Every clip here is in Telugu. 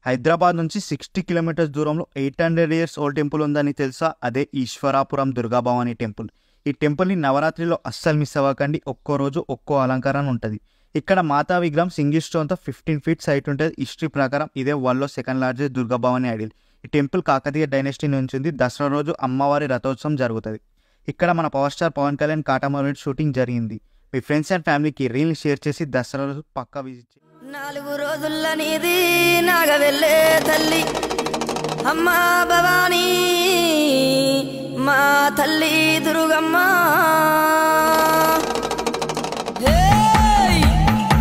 హైదరాబాద్ నుంచి సిక్స్టీ కిలోమీటర్స్ దూరంలో eight hundred years old temple ఉందని తెలుసా అదే ఈశ్వరాపురం దుర్గాభవాని టెంపుల్ ఈ టెంపుల్ని నవరాత్రిలో అస్సలు మిస్ అవ్వకండి ఒక్కో రోజు ఒక్కో అలంకరణ ఉంటుంది ఇక్కడ మాతా విగ్రహం సింగిల్ స్టోన్తో ఫిఫ్టీన్ ఫీట్ సైట్ ఉంటుంది హిస్టరీ ప్రకారం ఇదే వరల్డ్లో సెకండ్ లార్జెస్ట్ దుర్గాభవాని ఐడిల్ ఈ టెంపుల్ కాకతీయ డైనెస్టీ నుంచి ఉంది దసరా రోజు అమ్మవారి రథోత్సవం జరుగుతుంది ఇక్కడ మన పవర్ స్టార్ పవన్ కళ్యాణ్ కాటమౌలి షూటింగ్ జరిగింది మీ ఫ్రెండ్స్ అండ్ ఫ్యామిలీకి రీల్ షేర్ చేసి దసరా రోజు పక్కా విజిట్ చేయండి నాలుగు రోజుల నీది నాగవెళ్ళే తల్లి అమ్మా భవానీ మా తల్లి దుర్గమ్మ హేయ్!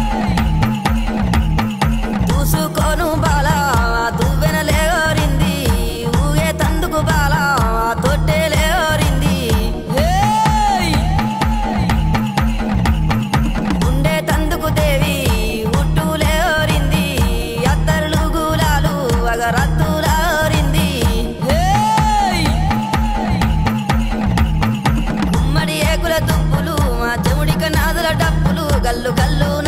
చూసుకోను బాల దువ్వెన లేవరింది ఊగే తందుకు బాల తొట్టె లేవరింది హేయ్! ఉండే తందుకు దేవి ఉట్టులేరింది అత్తరులు గులాలు అగరత్తులారింది గుమ్మడి ఏకుల దుప్పులు మా చెముడిక నాదుల డప్పులు గల్లు గల్లు